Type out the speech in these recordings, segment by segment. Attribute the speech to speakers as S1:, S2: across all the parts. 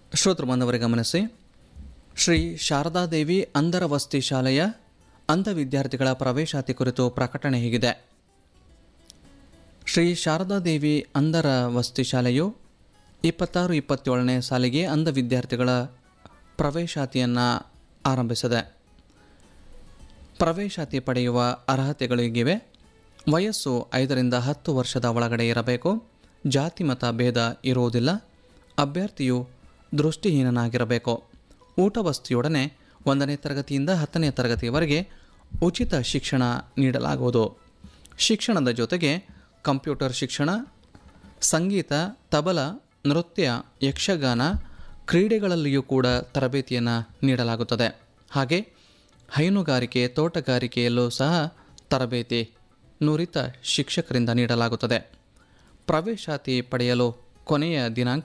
S1: ಶ್ರೋತೃ ಬಂದವರೇ ಗಮನಿಸಿ ಶ್ರೀ ಶಾರದಾದೇವಿ ಅಂಧರ ವಸತಿ ಶಾಲೆಯ ಅಂಧ ವಿದ್ಯಾರ್ಥಿಗಳ ಪ್ರವೇಶಾತಿ ಕುರಿತು ಪ್ರಕಟಣೆ ಹೀಗಿದೆ ಶ್ರೀ ಶಾರದಾದೇವಿ ಅಂಧರ ವಸತಿ ಶಾಲೆಯು ಇಪ್ಪತ್ತಾರು ಇಪ್ಪತ್ತೇಳನೇ ಸಾಲಿಗೆ ಅಂಧ ವಿದ್ಯಾರ್ಥಿಗಳ ಪ್ರವೇಶಾತಿಯನ್ನು ಆರಂಭಿಸಿದೆ ಪ್ರವೇಶಾತಿ ಪಡೆಯುವ ಅರ್ಹತೆಗಳಿಗಿವೆ ವಯಸ್ಸು ಐದರಿಂದ ಹತ್ತು ವರ್ಷದ ಒಳಗಡೆ ಇರಬೇಕು ಜಾತಿ ಮತ ಭೇದ ಇರುವುದಿಲ್ಲ ಅಭ್ಯರ್ಥಿಯು ದೃಷ್ಟಿಹೀನನಾಗಿರಬೇಕು ಊಟ ವಸತಿಯೊಡನೆ ಒಂದನೇ ತರಗತಿಯಿಂದ ಹತ್ತನೇ ತರಗತಿಯವರೆಗೆ ಉಚಿತ ಶಿಕ್ಷಣ ನೀಡಲಾಗುವುದು ಶಿಕ್ಷಣದ ಜೊತೆಗೆ ಕಂಪ್ಯೂಟರ್ ಶಿಕ್ಷಣ ಸಂಗೀತ ತಬಲ ನೃತ್ಯ ಯಕ್ಷಗಾನ ಕ್ರೀಡೆಗಳಲ್ಲಿಯೂ ಕೂಡ ತರಬೇತಿಯನ್ನು ನೀಡಲಾಗುತ್ತದೆ ಹಾಗೆ ಹೈನುಗಾರಿಕೆ ತೋಟಗಾರಿಕೆಯಲ್ಲೂ ಸಹ ತರಬೇತಿ ನುರಿತ ಶಿಕ್ಷಕರಿಂದ ನೀಡಲಾಗುತ್ತದೆ ಪ್ರವೇಶಾತಿ ಪಡೆಯಲು ಕೊನೆಯ ದಿನಾಂಕ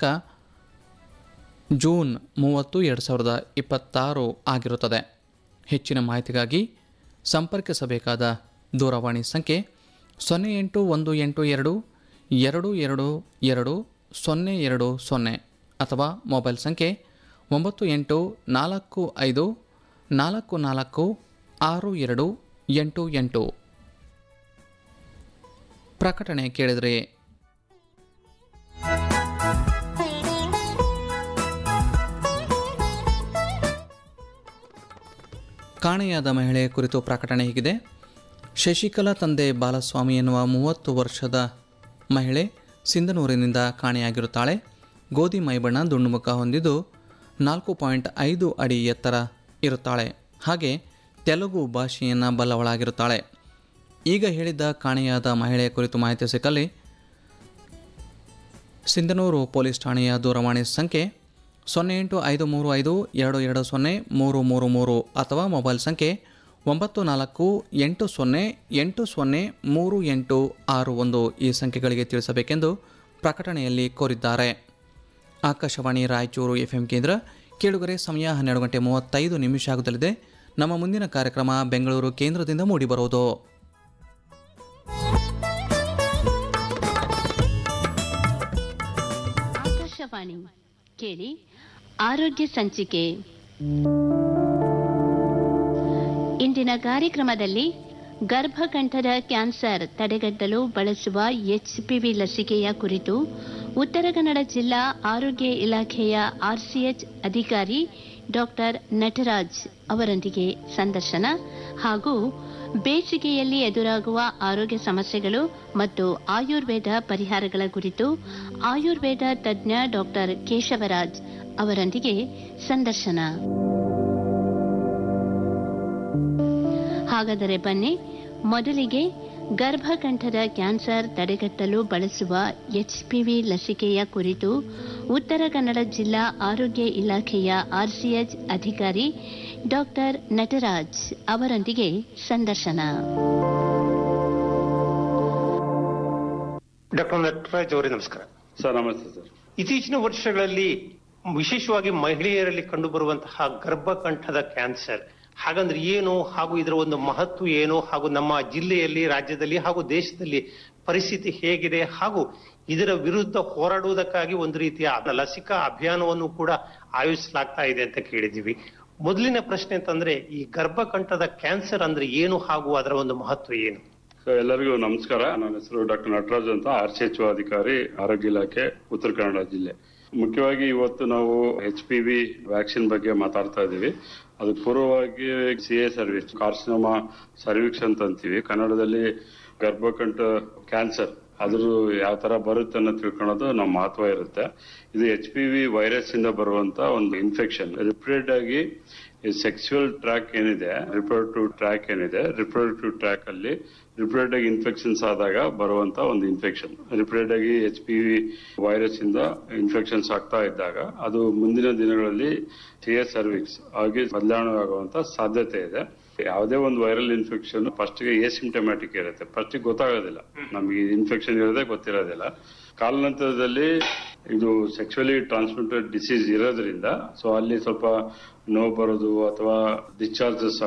S1: ಜೂನ್ ಮೂವತ್ತು ಎರಡು ಸಾವಿರದ ಇಪ್ಪತ್ತಾರು ಆಗಿರುತ್ತದೆ ಹೆಚ್ಚಿನ ಮಾಹಿತಿಗಾಗಿ ಸಂಪರ್ಕಿಸಬೇಕಾದ ದೂರವಾಣಿ ಸಂಖ್ಯೆ ಸೊನ್ನೆ ಎಂಟು ಒಂದು ಎಂಟು ಎರಡು ಎರಡು ಎರಡು ಎರಡು ಸೊನ್ನೆ ಎರಡು ಸೊನ್ನೆ ಅಥವಾ ಮೊಬೈಲ್ ಸಂಖ್ಯೆ ಒಂಬತ್ತು ಎಂಟು ನಾಲ್ಕು ಐದು ನಾಲ್ಕು ನಾಲ್ಕು ಆರು ಎರಡು ಎಂಟು ಎಂಟು ಪ್ರಕಟಣೆ ಕೇಳಿದ್ರಿ ಕಾಣೆಯಾದ ಮಹಿಳೆ ಕುರಿತು ಪ್ರಕಟಣೆ ಹೀಗಿದೆ ಶಶಿಕಲಾ ತಂದೆ ಬಾಲಸ್ವಾಮಿ ಎನ್ನುವ ಮೂವತ್ತು ವರ್ಷದ ಮಹಿಳೆ ಸಿಂಧನೂರಿನಿಂದ ಕಾಣೆಯಾಗಿರುತ್ತಾಳೆ ಗೋಧಿ ಮೈಬಣ್ಣ ದುಂಡುಮುಖ ಹೊಂದಿದ್ದು ನಾಲ್ಕು ಪಾಯಿಂಟ್ ಐದು ಅಡಿ ಎತ್ತರ ಇರುತ್ತಾಳೆ ಹಾಗೆ ತೆಲುಗು ಭಾಷೆಯನ್ನು ಬಲ್ಲವಳಾಗಿರುತ್ತಾಳೆ ಈಗ ಹೇಳಿದ್ದ ಕಾಣೆಯಾದ ಮಹಿಳೆಯ ಕುರಿತು ಮಾಹಿತಿ ಸಿಕ್ಕಲ್ಲಿ ಸಿಂಧನೂರು ಪೊಲೀಸ್ ಠಾಣೆಯ ದೂರವಾಣಿ ಸಂಖ್ಯೆ ಸೊನ್ನೆ ಎಂಟು ಐದು ಮೂರು ಐದು ಎರಡು ಎರಡು ಸೊನ್ನೆ ಮೂರು ಮೂರು ಮೂರು ಅಥವಾ ಮೊಬೈಲ್ ಸಂಖ್ಯೆ ಒಂಬತ್ತು ನಾಲ್ಕು ಎಂಟು ಸೊನ್ನೆ ಎಂಟು ಸೊನ್ನೆ ಮೂರು ಎಂಟು ಆರು ಒಂದು ಈ ಸಂಖ್ಯೆಗಳಿಗೆ ತಿಳಿಸಬೇಕೆಂದು ಪ್ರಕಟಣೆಯಲ್ಲಿ ಕೋರಿದ್ದಾರೆ ಆಕಾಶವಾಣಿ ರಾಯಚೂರು ಎಫ್ ಎಂ ಕೇಂದ್ರ ಕೇಳುಗರೆ ಸಮಯ ಹನ್ನೆರಡು ಗಂಟೆ ಮೂವತ್ತೈದು ನಿಮಿಷ ಆಗುತ್ತಲಿದೆ ನಮ್ಮ ಮುಂದಿನ ಕಾರ್ಯಕ್ರಮ ಬೆಂಗಳೂರು ಕೇಂದ್ರದಿಂದ ಮೂಡಿಬರುವುದು
S2: ಆಕಾಶವಾಣಿ ಕೇಳಿ ಆರೋಗ್ಯ ಸಂಚಿಕೆ ಇಂದಿನ ಕಾರ್ಯಕ್ರಮದಲ್ಲಿ ಗರ್ಭಕಂಠದ ಕ್ಯಾನ್ಸರ್ ತಡೆಗಟ್ಟಲು ಬಳಸುವ ಎಚ್ಪಿವಿ ಲಸಿಕೆಯ ಕುರಿತು ಉತ್ತರ ಕನ್ನಡ ಜಿಲ್ಲಾ ಆರೋಗ್ಯ ಇಲಾಖೆಯ ಆರ್ಸಿಎಚ್ ಅಧಿಕಾರಿ ಡಾಕ್ಟರ್ ನಟರಾಜ್ ಅವರೊಂದಿಗೆ ಸಂದರ್ಶನ ಹಾಗೂ ಬೇಸಿಗೆಯಲ್ಲಿ ಎದುರಾಗುವ ಆರೋಗ್ಯ ಸಮಸ್ಯೆಗಳು ಮತ್ತು ಆಯುರ್ವೇದ ಪರಿಹಾರಗಳ ಕುರಿತು ಆಯುರ್ವೇದ ತಜ್ಞ ಡಾಕ್ಟರ್ ಕೇಶವರಾಜ್ ಅವರೊಂದಿಗೆ ಸಂದರ್ಶನ ಹಾಗಾದರೆ ಬನ್ನಿ ಮೊದಲಿಗೆ ಗರ್ಭಕಂಠದ ಕ್ಯಾನ್ಸರ್ ತಡೆಗಟ್ಟಲು ಬಳಸುವ ಎಚ್ಪಿವಿ ಲಸಿಕೆಯ ಕುರಿತು ಉತ್ತರ ಕನ್ನಡ ಜಿಲ್ಲಾ ಆರೋಗ್ಯ ಇಲಾಖೆಯ ಆರ್ಸಿಎಚ್ ಅಧಿಕಾರಿ ಡಾಕ್ಟರ್ ನಟರಾಜ್ ಅವರೊಂದಿಗೆ ಸಂದರ್ಶನ
S3: ಡಾಕ್ಟರ್ ನಟರಾಜ್ ಅವರೇ ನಮಸ್ಕಾರ
S4: ಸರ್ ನಮಸ್ತೆ ಸರ್
S3: ಇತ್ತೀಚಿನ ವರ್ಷಗಳಲ್ಲಿ ವಿಶೇಷವಾಗಿ ಮಹಿಳೆಯರಲ್ಲಿ ಕಂಡುಬರುವಂತಹ ಗರ್ಭಕಂಠದ ಕ್ಯಾನ್ಸರ್ ಹಾಗಂದ್ರೆ ಏನು ಹಾಗೂ ಇದರ ಒಂದು ಮಹತ್ವ ಏನು ಹಾಗೂ ನಮ್ಮ ಜಿಲ್ಲೆಯಲ್ಲಿ ರಾಜ್ಯದಲ್ಲಿ ಹಾಗೂ ದೇಶದಲ್ಲಿ ಪರಿಸ್ಥಿತಿ ಹೇಗಿದೆ ಹಾಗೂ ಇದರ ವಿರುದ್ಧ ಹೋರಾಡುವುದಕ್ಕಾಗಿ ಒಂದು ರೀತಿಯ ಲಸಿಕಾ ಅಭಿಯಾನವನ್ನು ಕೂಡ ಆಯೋಜಿಸಲಾಗ್ತಾ ಇದೆ ಅಂತ ಕೇಳಿದ್ದೀವಿ ಮೊದಲಿನ ಪ್ರಶ್ನೆ ಅಂತಂದ್ರೆ ಈ ಗರ್ಭಕಂಠದ ಕ್ಯಾನ್ಸರ್ ಅಂದ್ರೆ ಏನು ಹಾಗೂ ಅದರ ಒಂದು ಮಹತ್ವ ಏನು
S4: ಸೊ ಎಲ್ಲರಿಗೂ ನಮಸ್ಕಾರ ನನ್ನ ಹೆಸರು ಡಾಕ್ಟರ್ ನಟರಾಜ್ ಅಂತ ಆರ್ ಸಿ ಎಚ್ ಅಧಿಕಾರಿ ಆರೋಗ್ಯ ಇಲಾಖೆ ಉತ್ತರ ಕನ್ನಡ ಜಿಲ್ಲೆ ಮುಖ್ಯವಾಗಿ ಇವತ್ತು ನಾವು ಎಚ್ ಪಿ ವಿ ವ್ಯಾಕ್ಸಿನ್ ಬಗ್ಗೆ ಮಾತಾಡ್ತಾ ಇದ್ದೀವಿ ಅದಕ್ಕೆ ಪೂರ್ವವಾಗಿ C A service carcinoma cervix ಅಂತ ಅಂತೀವಿ ಕನ್ನಡದಲ್ಲಿ ಗರ್ಭಕಂಠ ಕ್ಯಾನ್ಸರ್ ಅದ್ರ ಯಾವ ತರ ಬರುತ್ತೆ ಅನ್ನೋ ತಿಳ್ಕೊಳ್ಳೋದು ನಮ್ಮ ಮಹತ್ವ ಇರುತ್ತೆ ಇದು ಎಚ್ ಪಿ ವಿ ವೈರಸ್ ಇಂದ ಬರುವಂತ ಒಂದು ಇನ್ಫೆಕ್ಷನ್ ರಿಪೀಟೆಡ್ ಆಗಿ ಸೆಕ್ಸುವಲ್ ಟ್ರ್ಯಾಕ್ ಏನಿದೆ ರಿಪ್ರೊಡಕ್ಟಿವ್ ಟ್ರ್ಯಾಕ್ ಏನಿದೆ ರಿಪ್ರೊಡಕ್ಟಿವ್ ಟ್ರ್ಯಾಕ್ ಅಲ್ಲಿ ರಿಪೀಟೆಡ್ ಆಗಿ ಇನ್ಫೆಕ್ಷನ್ಸ್ ಆದಾಗ ಬರುವಂತ ಒಂದು ಇನ್ಫೆಕ್ಷನ್ ರಿಪೀಟೆಡ್ ಆಗಿ ಎಚ್ ಪಿ ವಿ ವೈರಸ್ ಇಂದ ಇನ್ಫೆಕ್ಷನ್ಸ್ ಆಗ್ತಾ ಇದ್ದಾಗ ಅದು ಮುಂದಿನ ದಿನಗಳಲ್ಲಿ ಟಿ ಎಸ್ ಸರ್ವಿಕ್ಸ್ ಆಗಿ ಬದಲಾವಣೆ ಆಗುವಂತ ಸಾಧ್ಯತೆ ಇದೆ ಯಾವುದೇ ಒಂದು ವೈರಲ್ ಇನ್ಫೆಕ್ಷನ್ ಫಸ್ಟ್ ಗೆ ಸಿಂಟಮ್ಯಾಟಿಕ್ ಇರುತ್ತೆ ಫಸ್ಟ್ ಗೊತ್ತಾಗೋದಿಲ್ಲ ನಮಗೆ ಇನ್ಫೆಕ್ಷನ್ ಇರೋದೇ ಗೊತ್ತಿರೋದಿಲ್ಲ ಕಾಲಾನಂತರದಲ್ಲಿ ಇದು ಸೆಕ್ಸುವಲಿ ಟ್ರಾನ್ಸ್ಮಿಟೆಡ್ ಡಿಸೀಸ್ ಇರೋದ್ರಿಂದ ಸೊ ಅಲ್ಲಿ ಸ್ವಲ್ಪ ನೋವು ಬರೋದು ಅಥವಾ ಡಿಸ್ಚಾರ್ಜಸ್